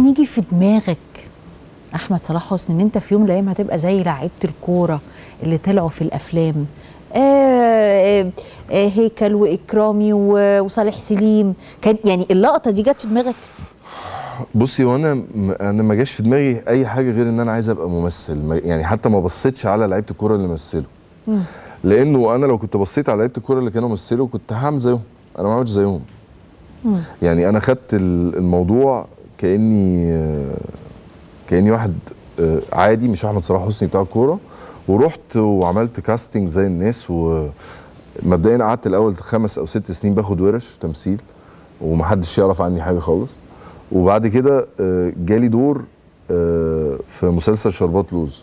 كان يجي في دماغك احمد صلاح حسني ان انت في يوم من الايام هتبقى زي لعيبه الكوره اللي طلعوا في الافلام آه آه آه هيكل واكرامي و- وصالح سليم كان يعني اللقطه دي جت في دماغك بصي وانا م- انا ما جاش في دماغي اي حاجه غير ان انا عايز ابقى ممثل ما- يعني حتى ما بصيتش على لعيبه الكوره اللي مثلوا لانه انا لو كنت بصيت على لعيبه الكوره اللي كانوا مثلوا كنت هعمل زيهم انا ما عملتش زيهم يعني انا خدت ال- الموضوع كاني آه، كاني واحد آه، عادي مش احمد صلاح حسني بتاع الكوره ورحت وعملت كاستنج زي الناس ومبدئيا قعدت الاول خمس او ست سنين باخد ورش تمثيل ومحدش يعرف عني حاجه خالص وبعد كده آه، جالي دور آه، في مسلسل شربات لوز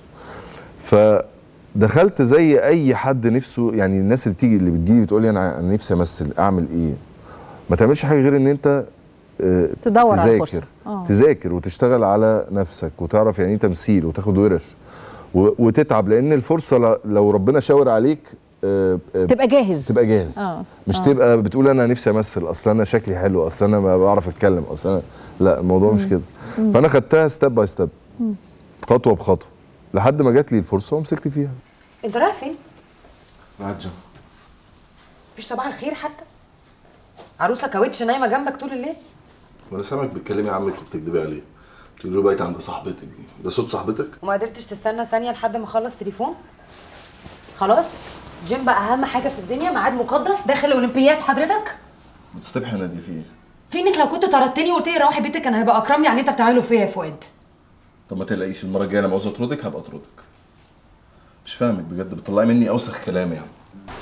فدخلت زي اي حد نفسه يعني الناس اللي بتيجي اللي بتجيلي بتقول لي انا انا نفسي امثل اعمل ايه ما تعملش حاجه غير ان انت آه، تدور على تذاكر الفرصة. آه. تذاكر وتشتغل على نفسك وتعرف يعني ايه تمثيل وتاخد ورش و- وتتعب لان الفرصه ل- لو ربنا شاور عليك آه، آه، تبقى جاهز تبقى جاهز آه. مش آه. تبقى بتقول انا نفسي امثل اصل انا شكلي حلو اصل انا ما بعرف اتكلم اصل انا لا الموضوع مش كده فانا خدتها ستيب باي ستيب خطوه بخطوه لحد ما جات لي الفرصه ومسكت فيها انت رايح فين؟ راجع مفيش صباح الخير حتى عروسه كاوتش نايمه جنبك طول الليل وانا سامعك بتكلمي عمك وبتكدبي عليه بتقولي له بقيت عند صاحبتك دي ده صوت صاحبتك وما قدرتش تستنى ثانيه لحد ما اخلص تليفون خلاص جيم بقى اهم حاجه في الدنيا ميعاد مقدس داخل الاولمبياد حضرتك بتستبحي انا دي في ايه في انك لو كنت طردتني وقلت لي روحي بيتك كان هيبقى اكرمني على اللي انت بتعمله فيا يا فؤاد طب ما تقلقيش المره الجايه لما عاوز اطردك هبقى اطردك مش فاهمك بجد بتطلعي مني اوسخ كلام يعني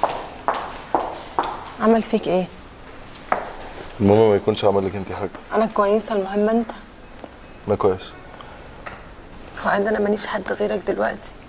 عمل فيك ايه المهم ما يكونش عمل لك انت حاجه انا كويسه المهم انت انا كويس فؤاد انا ماليش حد غيرك دلوقتي